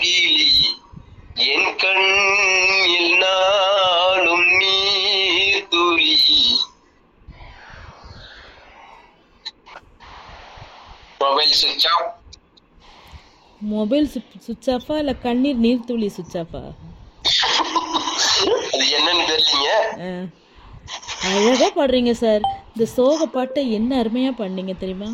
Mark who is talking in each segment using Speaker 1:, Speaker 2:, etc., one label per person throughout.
Speaker 1: குயிலி என் கண்ணில் நாளும் நீர் துளி மொபைல் சுவிட்ச் ஆஃப்
Speaker 2: மொபைல் சுவிட்ச் ஆஃபா இல்லை கண்ணீர் நீர்த்துளி சுவிட்ச் ஆஃபா
Speaker 1: அது என்னன்னு தெரியலீங்க
Speaker 2: அழகா பாடுறீங்க சார் இந்த சோக பாட்டை என்ன அருமையா பண்ணீங்க தெரியுமா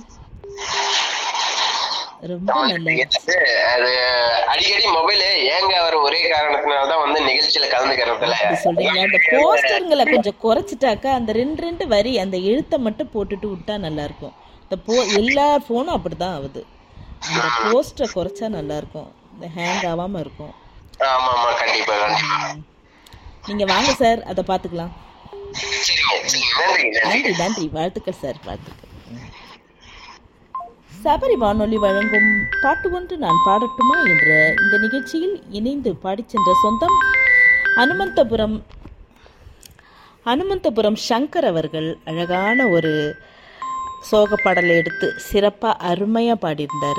Speaker 2: ரொம்ப நல்லா
Speaker 1: அது அது அடிக்கடி மொபைல் ஏங்க வர ஒரே காரணத்தினால தான் வந்து நிகழ்ச்சியில கலந்துக்கிறதுல
Speaker 2: அப்படி சொல்றீங்களா அந்த போஸ்டருங்களை கொஞ்சம் குறைச்சிட்டாக்கா அந்த ரெண்டு ரெண்டு வரி அந்த எழுத்தை மட்டும் போட்டுட்டு விட்டா நல்லா இருக்கும் இந்த போ எல்லா ஃபோனும் அப்படிதான் ஆகுது அந்த போஸ்டரை குறைச்சா நல்லா இருக்கும் இந்த ஹேங் ஆகாம இருக்கும்
Speaker 1: ஆமா ஆமா கண்டிப்பா கண்டிப்பா
Speaker 2: நீங்க வாங்க சார் அதை பார்த்துக்கலாம்
Speaker 1: சரிங்க சரிங்க நன்றி நன்றி
Speaker 2: நன்றி நன்றி வாழ்த்துக்கள் சார் வாழ்த்துக்கள் ம். சபரி வானொலி வழங்கும் பாட்டு ஒன்று நான் பாடட்டுமா என்ற இந்த நிகழ்ச்சியில் இணைந்து பாடிச் சென்ற சொந்தம் அனுமந்தபுரம் அனுமந்தபுரம் சங்கர் அவர்கள் அழகான ஒரு சோக பாடலை எடுத்து சிறப்பாக அருமையாக பாடியிருந்தார்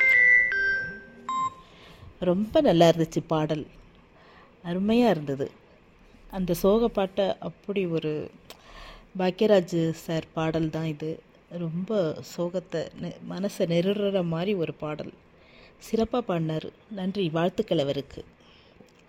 Speaker 2: ரொம்ப நல்லா இருந்துச்சு பாடல் அருமையாக இருந்தது அந்த சோக பாட்டை அப்படி ஒரு பாக்யராஜ் சார் பாடல் தான் இது ரொம்ப சோகத்தை நெ- மனசை நெருற மாதிரி ஒரு பாடல் சிறப்பாக பாடினார் நன்றி வாழ்த்துக்கள் அவருக்கு